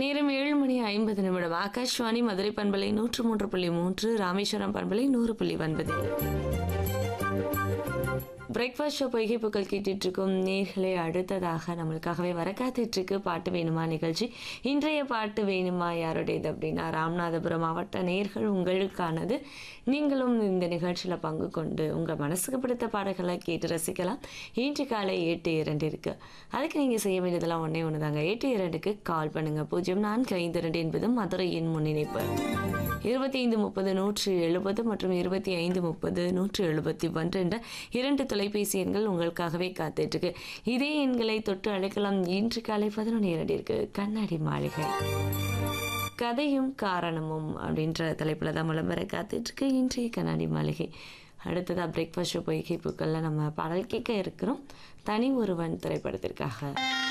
நேரம் ஏழு மணி ஐம்பது நிமிடம் ஆகாஷ்வாணி மதுரை பண்பலை நூற்று மூன்று புள்ளி மூன்று ராமேஸ்வரம் பண்பலை நூறு புள்ளி ஒன்பது பிரேக்ஃபாஸ்ட் ஷோ பொய்கை புக்கள் கேட்டுட்டு இருக்கும் நேர்களே அடுத்ததாக நம்மளுக்காகவே வர காத்துட்டு இருக்கு பாட்டு வேணுமா நிகழ்ச்சி இன்றைய பாட்டு வேணுமா யாருடையது அப்படின்னா ராமநாதபுரம் மாவட்ட நேர்கள் உங்களுக்கானது நீங்களும் இந்த நிகழ்ச்சியில் பங்கு கொண்டு உங்கள் மனசுக்கு பிடித்த பாடல்களை கேட்டு ரசிக்கலாம் இன்று காலை எட்டு இரண்டு இருக்கு அதுக்கு நீங்கள் செய்ய வேண்டியதெல்லாம் ஒன்றே ஒன்று தாங்க எட்டு இரண்டுக்கு கால் பண்ணுங்க பூஜ்ஜியம் நான்கு ஐந்து ரெண்டு என்பது மதுரையின் முன்னிணைப்பு இருபத்தி ஐந்து முப்பது நூற்று எழுபது மற்றும் இருபத்தி ஐந்து முப்பது நூற்று எழுபத்தி ஒன்று என்ற இரண்டு தொலைபேசி எண்கள் உங்களுக்காகவே காத்துட்டு இருக்கு இதே எண்களை தொட்டு அழைக்கலாம் இன்று காலை பதினொன்று இரண்டிற்கு கண்ணாடி மாளிகை கதையும் காரணமும் அப்படின்ற தலைப்பில் தான் விளம்பர காத்துட்ருக்கு இன்றைய கண்ணாடி மாளிகை அடுத்ததாக பிரேக்ஃபாஸ்ட் பொய்கை பூக்களில் நம்ம பாடல் கேட்க இருக்கிறோம் தனி ஒருவன் திரைப்படத்திற்காக